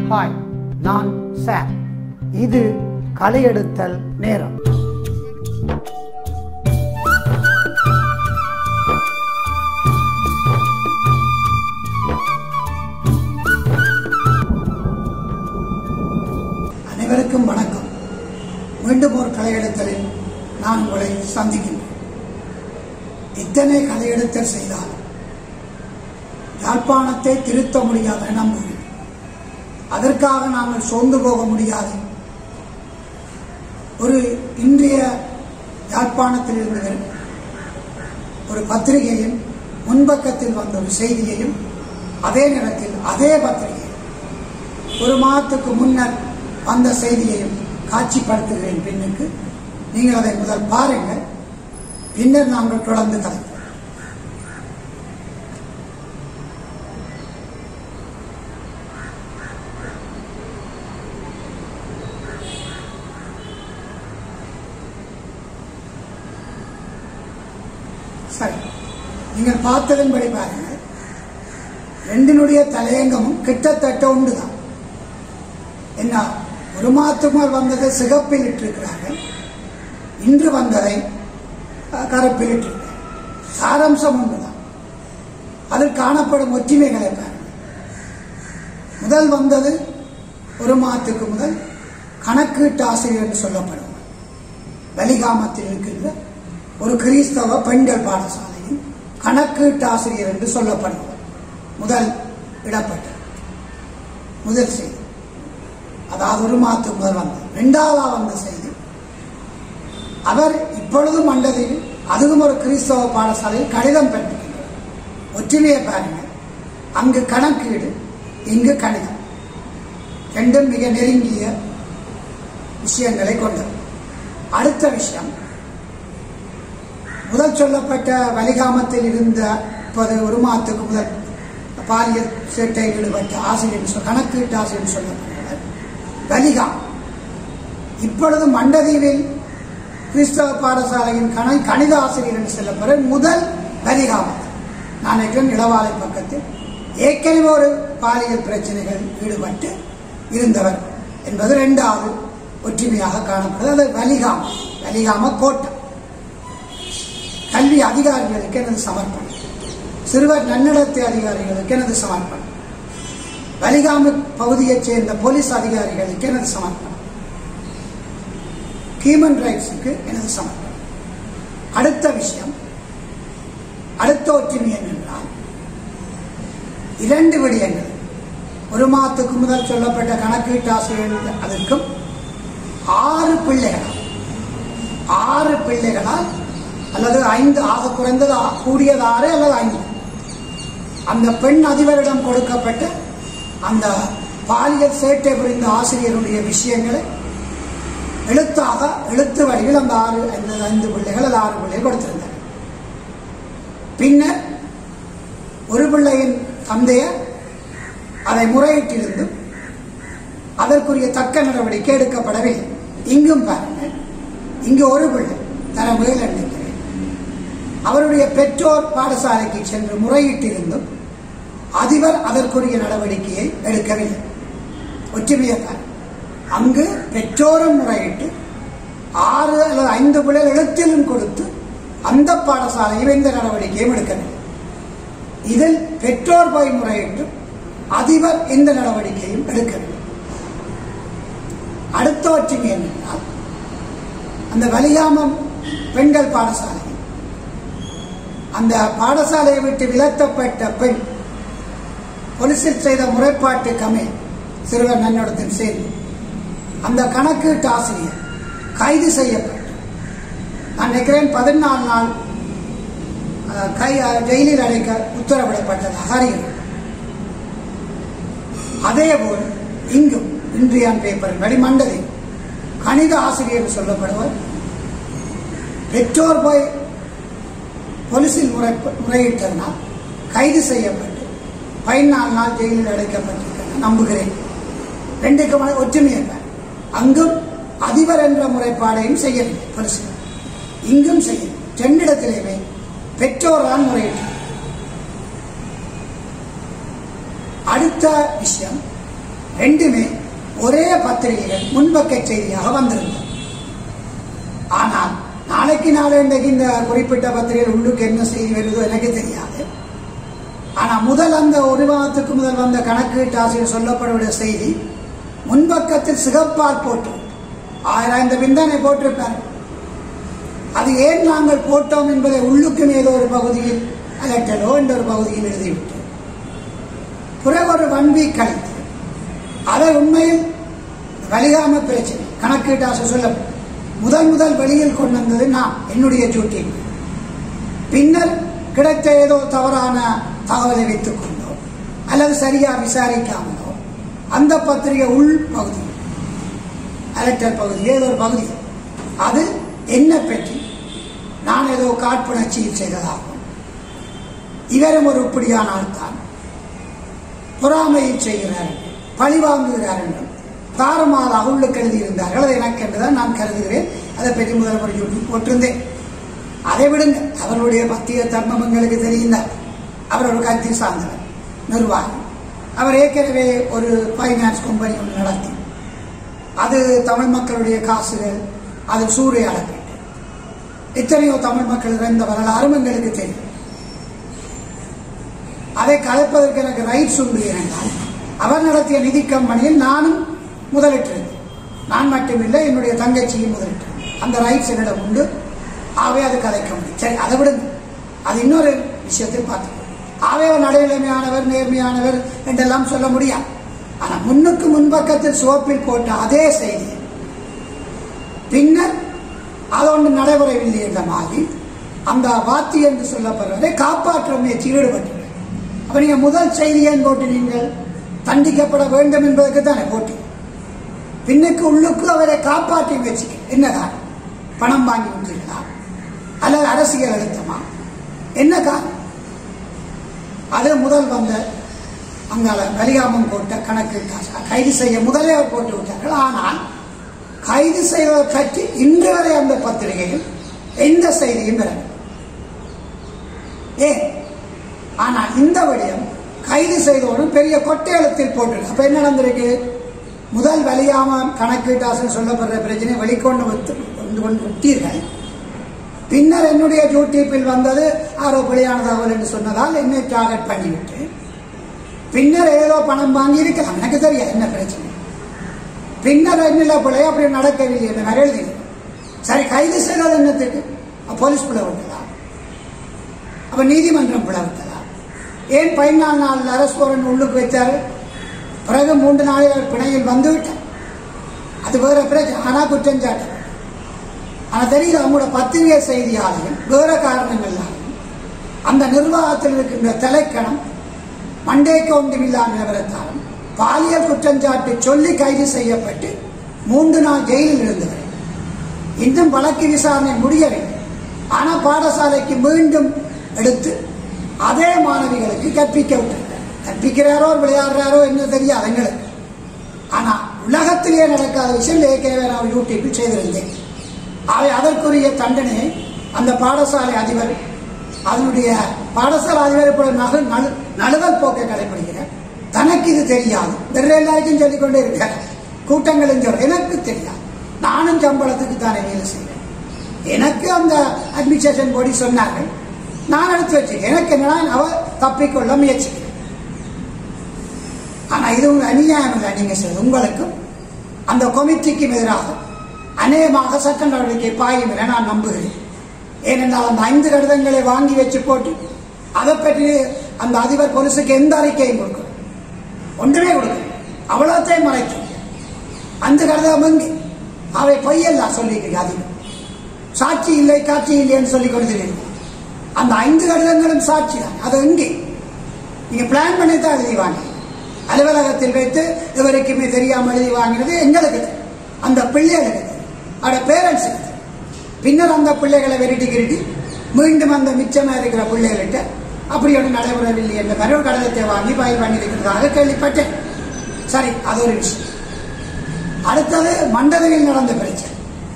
Hi நான் சாம் இது கலையெடுத்தல் நேரம் அனைவருக்கும் வணக்கம் மீண்டும் ஒரு கலையெடுத்தலில் நான் உங்களை சந்திக்கின்றேன் இத்தனை கலையெடுத்தல் செய்தால் யாழ்ப்பாணத்தை திருத்த முடியாத நம்புகிறேன் அதற்காக நாங்கள் சோர்ந்து போக முடியாது ஒரு இன்றைய யாழ்ப்பாணத்தில் இருந்த ஒரு பத்திரிகையும் முன்பக்கத்தில் வந்த ஒரு செய்தியையும் அதே நேரத்தில் அதே பத்திரிகை ஒரு மாதத்துக்கு முன்னர் வந்த செய்தியையும் காட்சிப்படுத்துகிறேன் பின்னுக்கு நீங்கள் அதை முதல் பாருங்கள் பின்னர் நாங்கள் தொடர்ந்து கதைப்போம் சரி நீங்கள் பார்த்ததன்படி பாருங்கள் ரெண்டினுடைய தலையங்கமும் கிட்டத்தட்ட உண்டுதான் என்ன ஒரு மாதத்துமார் வந்ததை சிகப்பில் இட்டிருக்கிறார்கள் இன்று வந்ததை அஹ், கருப்பில் இட்டிருக்கிறார்கள் சாராம்சம் ஒன்றுதான் அதில் காணப்படும் ஒற்றுமைகளை பாருங்கள் முதல் வந்தது ஒரு மாதத்துக்கு முதல் கணக்கீட்டு ஆசிரியர் என்று சொல்லப்படுவார் வலிகாமத்தில் இருக்கின்ற ஒரு கிறிஸ்தவ பெண்கள் பாடசாலையின் கணக்கீட்டு ஆசிரியர் என்று சொல்லப்படுவார் முதல் இடப்பட்ட முதல் செய்தி அதாவது ஒரு மாதத்துக்கு முதல் வந்தது இரண்டாவதா வந்த செய்தி அவர் இப்பொழுது மண்டதில் அதுவும் ஒரு கிறிஸ்தவ பாடசாலையில் கடிதம் பெற்றிருக்கிறார் ஒற்றுமையை பாருங்க அங்கு கணக்கீடு இங்கு கணிதம் ரெண்டும் மிக நெருங்கிய விஷயங்களை கொண்டது அடுத்த விஷயம் முதல் சொல்லப்பட்ட வலிகாமத்தில் இருந்த இப்போது ஒரு மாதத்துக்கு முதல் பாலியல் சேட்டையில் ஈடுபட்ட ஆசிரியர் சொல் கணக்கீட்டு ஆசிரியர் சொல்லப்படுகிறார் வலிகாம் இப்பொழுது மண்டதீவில் கிறிஸ்தவ பாடசாலையின் கண கணித ஆசிரியர் என்று சொல்லப்படுற முதல் வலிகாமத்தில் நான் நினைக்கிறேன் இளவாலை பக்கத்தில் ஏற்கனவே ஒரு பாலியல் பிரச்சனைகள் ஈடுபட்டு இருந்தவர் என்பது இரண்டாவது ஒற்றுமையாக காணப்படுது அது வலிகாம வலிகாம கோட்டம் கல்வி அதிகாரிகளுக்கு எனது சமர்ப்பணம் சிறுவர் நன்னடத்தை அதிகாரிகளுக்கு எனது சமர்ப்பணம் வலிகாம பகுதியைச் சேர்ந்த போலீஸ் அதிகாரிகளுக்கு எனது சமர்ப்பணம் ஹியூமன் ரைட்ஸுக்கு எனது சமர்ப்பணம் அடுத்த விஷயம் அடுத்த ஒற்றுமை என்னென்றால் இரண்டு விடயங்கள் ஒரு மாதத்துக்கு முதல் சொல்லப்பட்ட கணக்கீட்டு ஆசிரியர் அதற்கும் ஆறு பிள்ளைகளால் ஆறு பிள்ளைகளால் அல்லது ஐந்து ஆக குறைந்தது ஆ- கூடியது ஆறு அல்லது ஐந்து அந்த பெண் அதிபரிடம் கொடுக்கப்பட்ட அந்த பாலியல் சேட்டை புரிந்த ஆசிரியருடைய விஷயங்களை எழுத்தாக எழுத்து வடிவில் அந்த ஆறு அந்த ஐந்து பிள்ளைகள் அல்லது ஆறு பிள்ளைகள் கொடுத்திருந்தார் பின்னர் ஒரு பிள்ளையின் தந்தையர் அதை முறையிட்டிருந்தும் அதற்குரிய தக்க நடவடிக்கை எடுக்கப்படவில்லை இங்கும் பாருங்கள் இங்கு ஒரு பிள்ளை தர மேல் எண்ணிக்கிறேன் அவருடைய பெற்றோர் பாடசாலைக்கு சென்று முறையிட்டிருந்தும் அதிபர் அதற்குரிய நடவடிக்கையை எடுக்கவில்லை ஒற்றுமையை பாருங்கள் அங்கு பெற்றோரும் முறையிட்டு ஆறு அல்லது ஐந்து பிள்ளைகள் எழுத்திலும் கொடுத்து அந்த பாடசாலையில் எந்த நடவடிக்கையும் எடுக்கவில்லை இதில் பெற்றோர் போய் முறையிட்டு அதிபர் எந்த நடவடிக்கையும் எடுக்கவில்லை அடுத்த ஒற்றுமை என்னென்றால் அந்த வலியாமம் பெண்கள் பாடசாலை அந்த பாடசாலையை விட்டு விலத்தப்பட்ட பெண் போலீசில் செய்த முறைப்பாட்டு கமே சிறுவர் நன்னடத்தில் சேர்ந்து அந்த கணக்கீட்டு ஆசிரியர் கைது செய்யப்பட்டு நான் நினைக்கிறேன் பதினாலு நாள் அஹ், கை அஹ், ஜெயிலில் அடைக்க உத்தரவிடப்பட்டதாக அறிகிறேன் அதேபோல் இங்கும் இன்றையான் பேப்பர் வடிமண்டலில் கணித ஆசிரியர் என்று சொல்லப்படுவர் பெற்றோர் போய் போலீசில் முறை முறையிட்டதனால் கைது செய்யப்பட்டு பதினாலு நாள் ஜெயிலில் அடைக்கப்பட்டிருக்கிறார் நம்புகிறேன் ரெண்டுக்கு மன- ஒற்றுமையை பார். அங்கும் அதிபர் என்ற முறைப்பாடையும் செய்யவில்லை போலீஸ் இங்கும் செய்யவில்லை ரெண்டிடத்திலேயுமே பெற்றோர் தான் முறையிட்டார் அடுத்த விஷயம் ரெண்டுமே ஒரே பத்திரிகைகள் முன்பக்க செய்தியாக வந்திருந்தது ஆனால் நாளைக்கு நாளை இன்றைக்கு இந்த குறிப்பிட்ட பத்திரிகை உள்ளுக்கு என்ன செய்தி வருதோ எனக்கு தெரியாது ஆனா முதல் அந்த ஒரு வாரத்துக்கு முதல் வந்த கணக்கீட்டு ஆசிரியர் சொல்லப்படக்கூடிய செய்தி முன்பக்கத்தில் சிகப்பால் போட்டு ஆயிரம் இந்த பிந்தனை போட்டிருப்பார் அது ஏன் நாங்கள் போட்டோம் என்பதை உள்ளுக்கும் ஏதோ ஒரு பகுதியில் அலட்டலோ என்ற ஒரு பகுதியில் எழுதிவிட்டு பிறகு ஒரு ஒன் வீக் கழித்து அதை உண்மையில் வலிகாம பிரச்சனை கணக்கீட்டு ஆசிரியர் சொல்ல முதல் முதல் வெளியில் கொண்டு வந்தது நான் என்னுடைய டியூட்டி பின்னர் கிடைத்த ஏதோ தவறான தகவலை வைத்துக் கொண்டோ அல்லது சரியா விசாரிக்காமலோ அந்த பத்திரிகை உள் பகுதி அலட்டல் பகுதி ஏதோ ஒரு பகுதி அது என்ன பற்றி நான் ஏதோ காட்புணர்ச்சியில் செய்ததாகும் இவரும் ஒரு இப்படியான ஆள்தான் பொறாமையில் செய்கிறார் பழி வாங்குகிறார் என்றும் தாறுமாறாக உள்ளுக்கு எழுதியிருந்தார்கள் அது எனக்கு என்றுதான் நான் கருதுகிறேன் அதை பற்றி முதல்வர் யூடியூப் போட்டிருந்தேன் அதை விடுங்க அவருடைய மத்திய தர்மம் எங்களுக்கு தெரிந்தார் அவர் ஒரு கட்சி சார்ந்தவர் நிர்வாகி அவர் ஏற்கனவே ஒரு ஃபைனான்ஸ் கம்பெனி ஒன்று நடத்தி அது தமிழ் மக்களுடைய காசுகள் அது சூறையாடப்பட்டு எத்தனையோ தமிழ் மக்கள் இறந்த வரலாறும் எங்களுக்கு தெரியும் அதை கலைப்பதற்கு எனக்கு ரைட்ஸ் உண்டு என்றால் அவர் நடத்திய நிதி கம்பெனியில் நானும் முதலிட்டிருந்தேன் நான் மட்டுமில்லை என்னுடைய தங்கச்சியும் முதலிட்டிருந்தேன் அந்த ரைட்ஸ் என்னிடம் உண்டு ஆகவே அது கலைக்க முடியும் சரி அதை விடுங்க அது இன்னொரு விஷயத்தில் பார்த்துக்கணும் ஆகவே அவர் நடுநிலைமையானவர் நேர்மையானவர் என்றெல்லாம் சொல்ல முடியாது ஆனா முன்னுக்கு முன்பக்கத்தில் சிவப்பில் போட்ட அதே செய்தி பின்னர் அது ஒன்று நடைமுறையில்லை என்றமாகி அந்த வாத்தி என்று சொல்லப்படுவதை காப்பாற்ற முயற்சியில் ஈடுபட்டுள்ளது அப்ப நீங்க முதல் செய்தியை போட்டு நீங்கள் தண்டிக்கப்பட வேண்டும் என்பதற்கு தானே போட்டி பின்னுக்கு உள்ளுக்கு அவரை காப்பாற்றி முயற்சிக்க என்னதான் பணம் வாங்கி விட்டீர்களா அல்லது அரசியல் அழுத்தமா என்ன காரணம் அது முதல் வந்த அங்கால வலிகாமம் போட்ட கணக்கு காசு கைது செய்ய முதலே அவர் போட்டு விட்டார்கள் ஆனால் கைது செய்வதை பற்றி இன்று வரை அந்த பத்திரிகையில் எந்த செய்தியும் பெறவில்லை ஏன் ஆனால் இந்த விடயம் கைது செய்தவுடன் பெரிய கொட்டை எழுத்தில் போட்டிருக்கு அப்ப என்ன நடந்திருக்கு முதல் வலியாம கணக்கீட்டாசன் சொல்லப்படுற பிரச்சனை வெளிக்கொண்டு வந்து கொண்டு கொண்டு விட்டீர்கள் பின்னர் என்னுடைய யூடியூப்பில் வந்தது ஆரோ பிழையான தகவல் என்று சொன்னதால் என்னை டார்கெட் பண்ணிவிட்டு பின்னர் ஏதோ பணம் வாங்கி இருக்கலாம் எனக்கு தெரியாது என்ன பிரச்சனை பின்னர் என்னில பிழை அப்படி நடக்கவில்லை என்று நான் எழுதினேன் சரி கைது செய்தது என்னத்துக்கு அப்ப போலீஸ் பிழை விட்டதா அப்ப நீதிமன்றம் பிழை விட்டதா ஏன் பதினாலு நாள் அரசு வாரண்ட் உள்ளுக்கு வச்சாரு பிறகு மூன்று நாளில் அவர் பிணையில் வந்து விட்டார் அது வேற பிரச்சனை ஆனா குற்றம் சாட்டம் ஆனா தெரியல அவங்களோட பத்திரிகை செய்தியாலையும் வேற காரணங்களாலையும் அந்த நிர்வாகத்தில் இருக்கின்ற தலைக்கணம் மண்டேக்கு ஒன்றுமில்லா நிலவரத்தாலும் பாலியல் குற்றஞ்சாட்டு சொல்லி கைது செய்யப்பட்டு மூன்று நாள் ஜெயிலில் இருந்தவர் இன்னும் வழக்கு விசாரணை முடியவில்லை ஆனா பாடசாலைக்கு மீண்டும் எடுத்து அதே மாணவிகளுக்கு கற்பிக்க விட்டிருக்கார் கற்பிக்கிறாரோ விளையாடுறாரோ என்ன தெரியாது எங்களுக்கு ஆனா உலகத்திலே நடக்காத விஷயம் ஏற்கனவே நான் யூடியூப்பில் செய்திருந்தேன் அவை அதற்குரிய தண்டனையை அந்த பாடசாலை அதிபர் அதனுடைய பாடசாலை அதிபர் இப்ப நகு நழு- நழுவல் போக்கை கடைபிடிக்கிறார் தனக்கு இது தெரியாது வேற எல்லாருக்கும் சொல்லிக் கொண்டே இருக்கார் கூட்டங்களும் சொல்ற எனக்கு தெரியாது நானும் சம்பளத்துக்கு தானே வேலை செய்வேன் எனக்கு அந்த அட்மினிஸ்ட்ரேஷன் போடி சொன்னார்கள் நான் எடுத்து வச்சிருக்கேன் எனக்கு என்னன்னா அவ தப்பிக்கொள்ள முயற்சிக்கிறேன் ஆனா இது உங்க அநியாயம் இல்லை நீங்க சொல்றது உங்களுக்கும் அந்த கமிட்டிக்கும் எதிராக அநேகமாக சட்ட நடவடிக்கை பாயும் என நான் நம்புகிறேன் ஏனென்றால் அந்த ஐந்து கடிதங்களை வாங்கி வச்சு போட்டு அதை பற்றி அந்த அதிபர் போலீஸுக்கு எந்த அறிக்கையும் கொடுக்கணும் ஒன்றுமே கொடுக்கணும் அவ்வளோத்தையும் மறைக்கும் அந்த கடிதம் எங்கே அவை பொய்யெல்லாம் சொல்லிக்கிறீங்க அதிகம் சாட்சி இல்லை காட்சி இல்லைன்னு சொல்லி கொடுத்துருக்கீங்க அந்த ஐந்து கடிதங்களும் சாட்சி தான் அது எங்கே நீங்க பிளான் பண்ணி தான் எழுதி வாங்க அலுவலகத்தில் வைத்து இவருக்குமே தெரியாம எழுதி வாங்கினது எங்களுக்கு தெரியும். அந்த பிள்ளைகளுக்கு தெரியும். அவட பேரண்ட்ஸுக்கு தெரியும். பின்னர் அந்த பிள்ளைகளை விரட்டி கிரட்டி மீண்டும் அந்த மிச்சமா இருக்கிற பிள்ளைகள்கிட்ட அப்படி ஒன்று நடைபெறவில்லை என்ற மாதிரி ஒரு கடிதத்தை வாங்கி பயிர் பண்ணியிருக்கிறதாக கேள்விப்பட்டேன் சரி அது ஒரு விஷயம் அடுத்தது மண்டலவில் நடந்த பிரச்சனை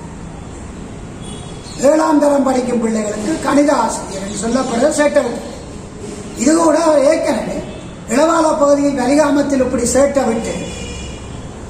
ஏழாம் தரம் படிக்கும் பிள்ளைகளுக்கு கணித ஆசிரியர் என்று சொல்லப்படுற சேட்டை விட்டு இது கூட அவர் ஏற்கனவே இளவால பகுதியில் வலிகாமத்தில் இப்படி சேட்டை விட்டு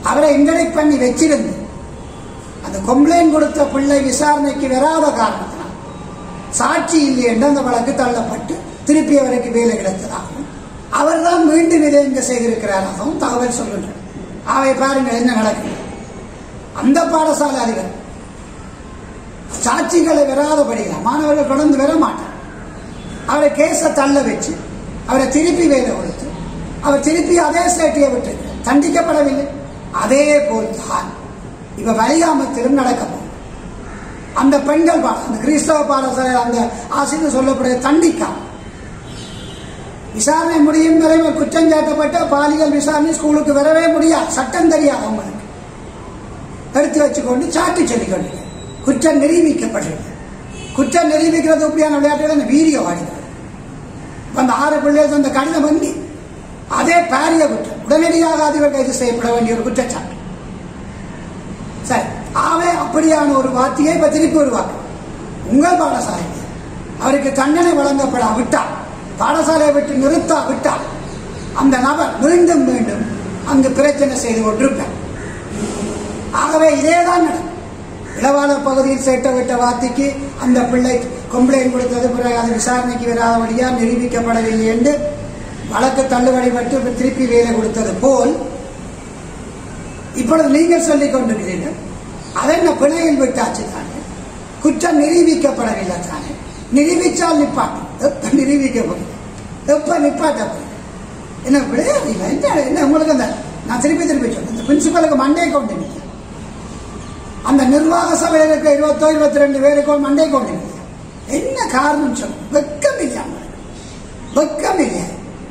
அவரை இன்டெக்ட் பண்ணி வச்சிருந்து அந்த கம்ப்ளைண்ட் கொடுத்த பிள்ளை விசாரணைக்கு வராத காரணத்தினால் சாட்சி இல்லை என்று அந்த வழக்கு தள்ளப்பட்டு திருப்பி அவருக்கு வேலை கிடைத்ததாகவும் அவர்தான் மீண்டும் இதை இங்க செய்திருக்கிறாராகவும் தகவல் சொல்கின்றனர் அவை பாருங்கள் என்ன நடக்குது அந்த பாடசாலை அதிபர் சாட்சிகளை வராதபடியா மாணவர்கள் தொடர்ந்து வர மாட்டார் அவரை கேஸை தள்ள வச்சு அவரை திருப்பி வேலை கொடுத்து அவர் திருப்பி அதே ஸ்டேட்டியை விட்டு தண்டிக்கப்படவில்லை அதே போல்தான் இப்ப வலிகாமத்திலும் நடக்க போகும் அந்த பெண்கள் பாடம் அந்த கிறிஸ்தவ பாடசாலை அந்த ஆசிரியர் சொல்லப்படுற தண்டிக்கா விசாரணை முடியும் வரை குற்றம் சாட்டப்பட்ட பாலியல் விசாரணை ஸ்கூலுக்கு வரவே முடியாது சட்டம் தெரியாது அவங்களுக்கு எடுத்து வச்சுக்கொண்டு சாட்டி சொல்லிக்கொண்டு குற்றம் நிரூபிக்கப்பட்டது குற்றம் நிரூபிக்கிறது இப்படியான விளையாட்டுகள் அந்த வீடியோ ஆடினார் அந்த ஆறு பிள்ளைகள் அந்த கடிதம் வங்கி அதே பாரிய குற்றம் உடனடியாக அதிபர் கைது செய்யப்பட வேண்டிய ஒரு குற்றச்சாட்டு சரி ஆவே அப்படியான ஒரு வார்த்தையை இப்ப திருப்பி உருவாக்கு உங்கள் பாடசாலை அவருக்கு தண்டனை வழங்கப்பட விட்டால் பாடசாலையை விட்டு நிறுத்தா விட்டால் அந்த நபர் மீண்டும் மீண்டும் அங்கு பிரச்சனை செய்து கொண்டிருப்பார் ஆகவே இதேதான் நடக்கும் இளவாள பகுதியில் சேட்ட விட்ட வார்த்தைக்கு அந்த பிள்ளை கம்ப்ளைண்ட் கொடுத்தது பிறகு அது விசாரணைக்கு வராதபடியா நிரூபிக்கப்படவில்லை என்று வழக்கு தள்ளுபடி பட்டு திருப்பி வேலை கொடுத்தது போல் இப்பொழுது நீங்கள் சொல்லிக் கொண்டிருக்கிறீர்கள் அதென்ன பிழையில் விட்டாச்சு தானே குற்றம் நிரூபிக்கப்படவில்லை தானே நிரூபிச்சால் நிப்பாட்டும் எப்ப நிரூபிக்கப்படும் எப்ப நிப்பாட்டப்படும் என்ன விளையாடு என்ன என்ன உங்களுக்கு அந்த நான் திருப்பி திருப்பி சொல்றேன் இந்த பிரின்சிபலுக்கு மண்டே கொண்டு நிற்க அந்த நிர்வாக சபையில் இருக்க இருபத்தோ இருபத்தி ரெண்டு பேருக்கு மண்டே கொண்டு நிற்க என்ன காரணம் சொல்லும் வெக்கம் இல்லையா வெக்கம் இல்லையா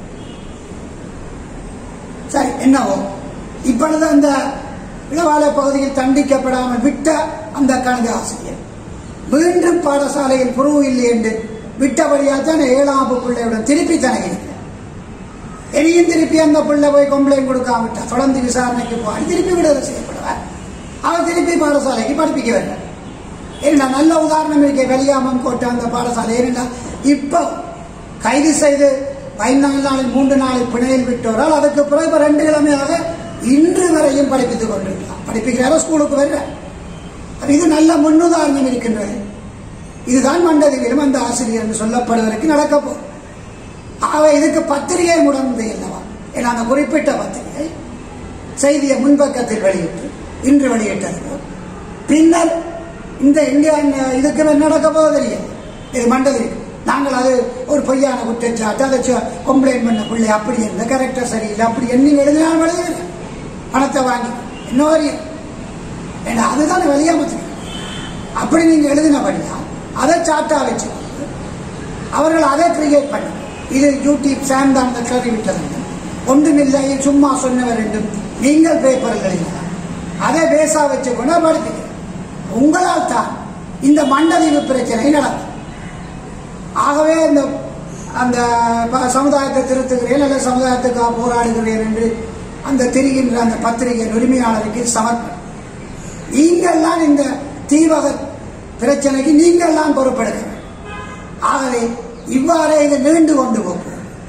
சரி என்னவோ இப்பொழுது அந்த இளவாலை பகுதியில் தண்டிக்கப்படாமல் விட்ட அந்த கணித ஆசிரியர் மீண்டும் பாடசாலையில் புருவு இல்லை என்று விட்டபடியாக தான் ஏழாம் பிள்ளையுடன் திருப்பி தனகிறேன் இனியும் திருப்பி அந்த பிள்ளை போய் கம்ப்ளைண்ட் கொடுக்காமட்டா தொடர்ந்து விசாரணைக்கு போய் திருப்பி விடுதலை செய்யப்படுவார் அவர் திருப்பி பாடசாலைக்கு படிப்பிக்க வேண்டும் ஏன்னா நல்ல உதாரணம் இருக்கு வெளியாமம் கோட்டை அந்த பாடசாலை ஏன்னா இப்போ கைது செய்து பதினாலு நாளில் மூன்று நாளில் பிணையில் விட்டோரால் அதுக்கு பிறகு ரெண்டு கிழமையாக இன்று வரையும் படிப்பித்துக் கொண்டிருக்கலாம் படிப்பிக்கிறாரோ ஸ்கூலுக்கு வர்ற இது நல்ல முன்னுதாரணம் இருக்கின்றது இதுதான் மண்டதிலும் அந்த ஆசிரியர் என்று சொல்லப்படுவதற்கு நடக்க போகும் ஆக இதுக்கு பத்திரிகை முடந்து இல்லவா ஏன்னா அந்த குறிப்பிட்ட பத்திரிகை செய்தியை முன்பக்கத்தில் வெளியிட்டு இன்று வெளியிட்டது பின்னர் இந்த இந்தியா இதுக்கு நடக்க போவது தெரியாது இது மண்டதி நாங்கள் அது ஒரு பொய்யான குற்றச்சாட்டு அதை கம்ப்ளைண்ட் பண்ண பிள்ளை அப்படி இல்லை கரெக்டாக சரியில்லை அப்படி என்ன எழுதினாலும் எழுதுகிறேன் பணத்தை வாங்கி இன்னொரு ஏன்னா அதுதான் வெளியாமத்து அப்படி நீங்க எழுதினபடியா அதை சாட்டா வச்சு அவர்கள் அதை கிரியேட் பண்ணி இது யூடியூப் சாம் தான் கிளறி விட்டது ஒன்றுமில்லை சும்மா சொன்னவர் என்றும் நீங்கள் பேப்பரில் எழுதினார் அதை பேசா வச்சு கொண்டு படுத்துக்க உங்களால் தான் இந்த மண்டதீவு பிரச்சனை நடக்கும் ஆகவே இந்த அந்த சமுதாயத்தை திருத்துகிறேன் அல்ல சமுதாயத்துக்காக போராடுகிறேன் என்று அந்த திரிகின்ற அந்த பத்திரிகையின் உரிமையாளருக்கு சமர்ப்பணம் நீங்கள்லாம் இந்த தீவக பிரச்சனைக்கு நீங்கள்லாம் பொறுப்பெடுக்க ஆகவே இவ்வாறே இது நீண்டு கொண்டு போகும்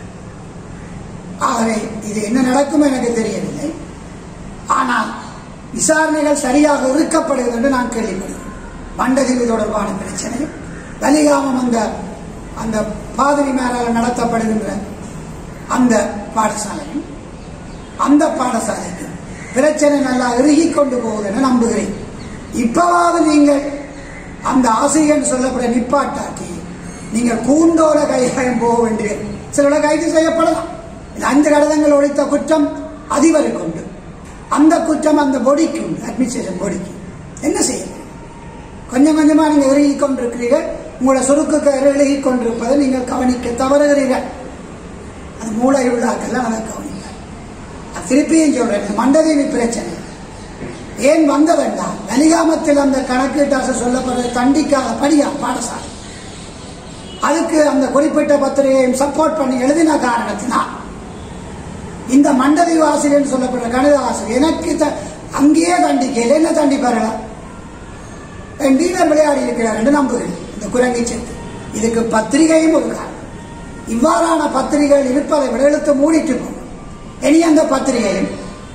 ஆகவே இது என்ன நடக்கும் எனக்கு தெரியவில்லை ஆனால் விசாரணைகள் சரியாக இருக்கப்படுகிறது என்று நான் கேள்விப்படுகிறேன் மண்டதீவு தொடர்பான பிரச்சனை வலிகாமம் அந்த அந்த பாதிரி மேலால் நடத்தப்படுகின்ற அந்த பாடசாலையும் அந்த பாடசாலைக்கு பிரச்சனை நல்லா இறுகி கொண்டு போகுது என நம்புகிறேன் இப்பவாவது நீங்கள் அந்த ஆசிரியர் சொல்லப்பட நிப்பாட்டாக்கி நீங்கள் கூண்டோட கைகாயம் போக வேண்டிய சிலோட கைது செய்யப்படலாம் அஞ்சு கடிதங்கள் ஒழித்த குற்றம் அதிபருக்கு உண்டு அந்த குற்றம் அந்த பொடிக்கு உண்டு அட்மினிஸ்ட்ரேஷன் பொடிக்கு என்ன செய்ய கொஞ்சம் கொஞ்சமா நீங்க இறுகி கொண்டிருக்கிறீர்கள் உங்களோட சுருக்குக்கு இறுகி கொண்டிருப்பதை நீங்கள் கவனிக்க தவறுகிறீர்கள் அது மூளை உள்ளாக்கெல்லாம் அதை கவனிக்க திருப்பியும் சொல்றேன் மண்டதேவி பிரச்சனை ஏன் வந்ததென்றால் வலிகாமத்தில் அந்த கணக்கீட்டாச சொல்லப்படுறது தண்டிக்காத படியா பாடசாலை அதுக்கு அந்த குறிப்பிட்ட பத்திரிகையும் சப்போர்ட் பண்ணி எழுதின காரணத்தினால் இந்த மண்டதீவு ஆசிரியர் சொல்லப்படுற கணித ஆசிரியர் எனக்கு அங்கேயே தண்டிக்கல என்ன தண்டிப்பார்களா டீனர் விளையாடி இருக்கிறார் என்று நம்புகிறேன் இந்த குரங்கை சேர்த்து இதுக்கு பத்திரிகையும் ஒரு காரணம் இவ்வாறான பத்திரிகைகள் இருப்பதை விட எழுத்து மூடிட்டு போகும் இனி அந்த பத்திரிகையும்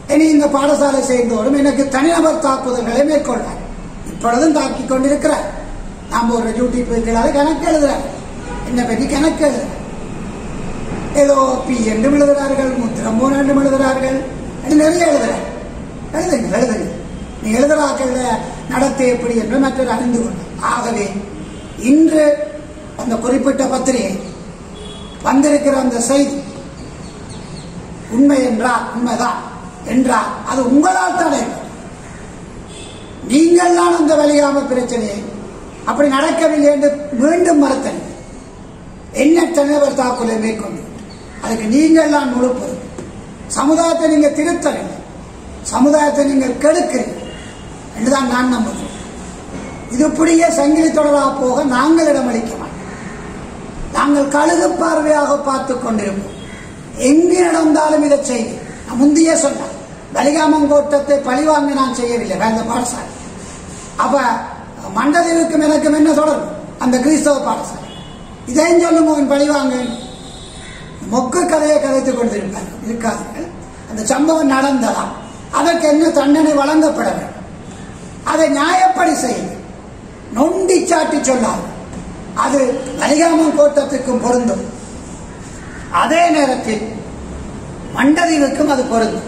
இனி இந்த பாடசாலை சேர்ந்தோடும் எனக்கு தனிநபர் தாக்குதல்களை மேற்கொள்றார் இப்பொழுதும் தாக்கிக் கொண்டிருக்கிறார் நாம் ஒரு யூடியூப் இருக்கிறாரு கணக்கு எழுதுறார் என்னை பற்றி கணக்கு எழுதுறார் ஏதோ பி என்றும் எழுதுகிறார்கள் முத்திரமோன் என்றும் எழுதுகிறார்கள் என்று நிறைய எழுதுறார் எழுதுங்க எழுதுங்க நீ எழுதுறாக்கள் நடத்தை எப்படி என்று மற்றவர் அறிந்து கொண்டு ஆகவே இன்று அந்த குறிப்பிட்ட பத்திரிகை வந்திருக்கிற அந்த செய்தி உண்மை என்றால் உண்மைதான் என்றால் அது உங்களால் தான் ஏற்படும். நீங்கள் தான் அந்த வலியாம பிரச்சனையை அப்படி நடக்கவில்லை என்று மீண்டும் மறுத்தனர் எண்ணற்ற நபர் தாக்குதலை மேற்கொண்டு அதுக்கு நீங்கள் தான் முழு பொறுப்பு சமுதாயத்தை நீங்கள் திருத்தவில்லை சமுதாயத்தை நீங்கள் கெடுக்கிறீர்கள் என்றுதான் நான் நம்புகிறேன் இது இப்படியே சங்கிலி தொடராக போக நாங்கள் இடமளிக்க மாட்டோம் நாங்கள் கழுகு பார்வையாக பார்த்துக் கொண்டிருப்போம் எங்கு நடந்தாலும் இதை செய்து நான் முந்தையே சொன்னேன் பலிகாமங்கோட்டத்தை பழிவாங்க நான் செய்யவில்லை வேந்த பாடசாலை அப்ப மண்டதேவுக்கும் எனக்கும் என்ன தொடர்பு அந்த கிறிஸ்தவ பாடசாலை இதையும் சொல்லுங்க உன் பழிவாங்க மொக்கு கதையை கதைத்துக் கொண்டிருப்பார் இருக்காதீர்கள் அந்த சம்பவம் நடந்ததா அதற்கு என்ன தண்டனை வழங்கப்பட வேண்டும் அதை நியாயப்படி செய்யுங்கள் நொண்டி சாட்டி சொல்லாது அது வலிகாமம் கோட்டத்துக்கும் பொருந்தும் அதே நேரத்தில் மண்டதீவுக்கும் அது பொருந்தும்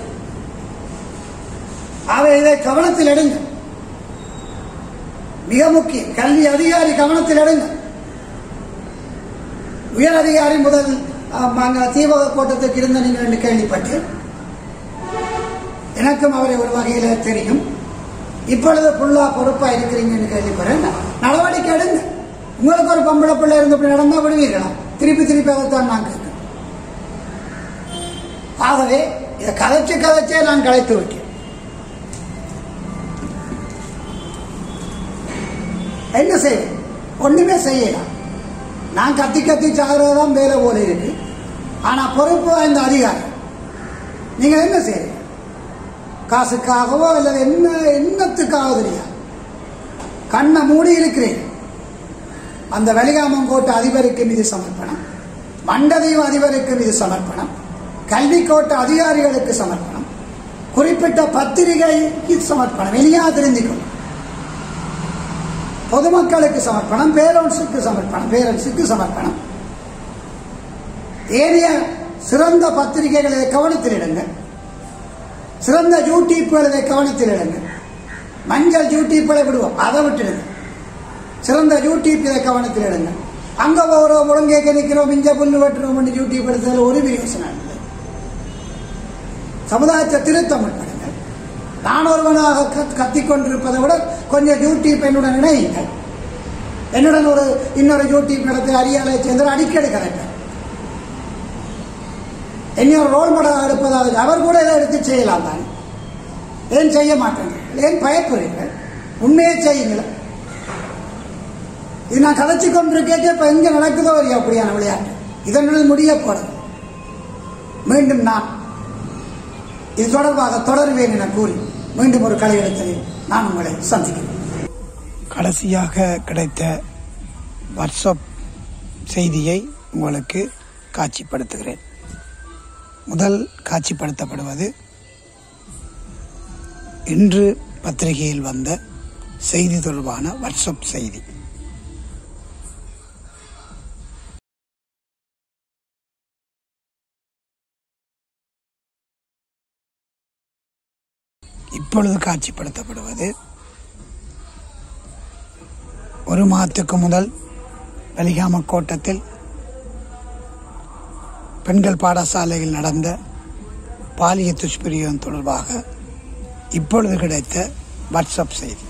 அவை இதை கவனத்தில் எடுங்க மிக முக்கியம் கல்வி அதிகாரி கவனத்தில் எடுங்க உயர் அதிகாரி முதல் அஹ், அங்க தீபக கோட்டத்துக்கு இருந்த நீங்கள் என்று கேள்விப்பட்டேன் எனக்கும் அவரை ஒரு வகையில தெரியும் இப்பொழுது ஃபுல்லா பொறுப்பா இருக்கிறீங்கன்னு கேள்விப்படுறேன் நடவடிக்கை எடுங்க உங்களுக்கு ஒரு பொம்பளை பிள்ளை இருந்து இப்படி நடந்தா விடுவீர்களா திருப்பி திருப்பி அதைத்தான் நான் கேட்கிறேன் ஆகவே இதை கதைச்சு கதைச்சே நான் கலைத்து விட்டேன் என்ன செய்ய ஒண்ணுமே செய்யலாம் நான் கத்தி கத்தி சாகிறதான் வேலை போல இருக்கு ஆனா பொறுப்பு வாய்ந்த அதிகாரி நீங்க என்ன செய்யறீங்க காசுக்காகவோ அல்லது என்ன எண்ணத்துக்காக தெரியாது கண்ணை மூடி இருக்கிறேன் அந்த வெளிகாமங்கோட்டை அதிபருக்கு மீது சமர்ப்பணம் மண்டதீவு அதிபருக்கு மீது சமர்ப்பணம் கல்விக்கோட்ட அதிகாரிகளுக்கு சமர்ப்பணம் குறிப்பிட்ட பத்திரிகைக்கு சமர்ப்பணம் வெளியா தெரிஞ்சுக்கணும் பொதுமக்களுக்கு சமர்ப்பணம் பேரண்ட்ஸுக்கு சமர்ப்பணம் பேரண்ட்ஸுக்கு சமர்ப்பணம் ஏனைய சிறந்த பத்திரிகைகளை கவனத்தில் இடுங்க சிறந்த யூடியூப்களை கவனத்தில் இடுங்க மஞ்சள் யூடியூப்களை விடுவோம் அதை விட்டுடுங்க சிறந்த யூடியூப் இதை கவனத்தில் எடுங்க அங்க போகிறோம் ஒழுங்கேக்க நிற்கிறோம் இங்க புல்லு வெட்டுறோம் யூடியூப் எடுத்ததில் ஒரு பிரயோசனம் இல்லை சமுதாயத்தை திருத்த முற்படுங்க நான் ஒருவனாக கத்- கத்திக் கொண்டிருப்பதை விட கொஞ்சம் யூடியூப் என்னுடன் இணையுங்கள் என்னுடன் ஒரு இன்னொரு யூடியூப் நடத்தி அரியாலை சேர்ந்து அடிக்கடி கலைப்பேன் என்னை ஒரு ரோல் மாடலாக எடுப்பதாவது அவர் கூட இதை எடுத்து செய்யலாம் தான் ஏன் செய்ய மாட்டேங்க ஏன் பயப்படுறீர்கள் உண்மையே செய்யுங்கள் இது நான் கதைச்சு கொண்டிருக்கேன் இப்ப எங்க நடக்குதோ இல்லையா அப்படியான விளையாட்டு இதனுடன் முடிய போறது மீண்டும் நான் இது தொடர்பாக தொடருவேன் என கூறி மீண்டும் ஒரு கலை எடுத்ததில் நான் உங்களை சந்திக்கிறேன் கடைசியாக கிடைத்த வாட்ஸ்அப் செய்தியை உங்களுக்கு காட்சிப்படுத்துகிறேன் முதல் காட்சிப்படுத்தப்படுவது இன்று பத்திரிகையில் வந்த செய்தி தொடர்பான வாட்ஸ்அப் செய்தி இப்பொழுது காட்சிப்படுத்தப்படுவது ஒரு மாதத்துக்கு முதல் வலிகாம கோட்டத்தில் பெண்கள் பாடசாலையில் நடந்த பாலிய துஷ்பிரயோகம் தொடர்பாக இப்பொழுது கிடைத்த வாட்ஸ்அப் செய்தி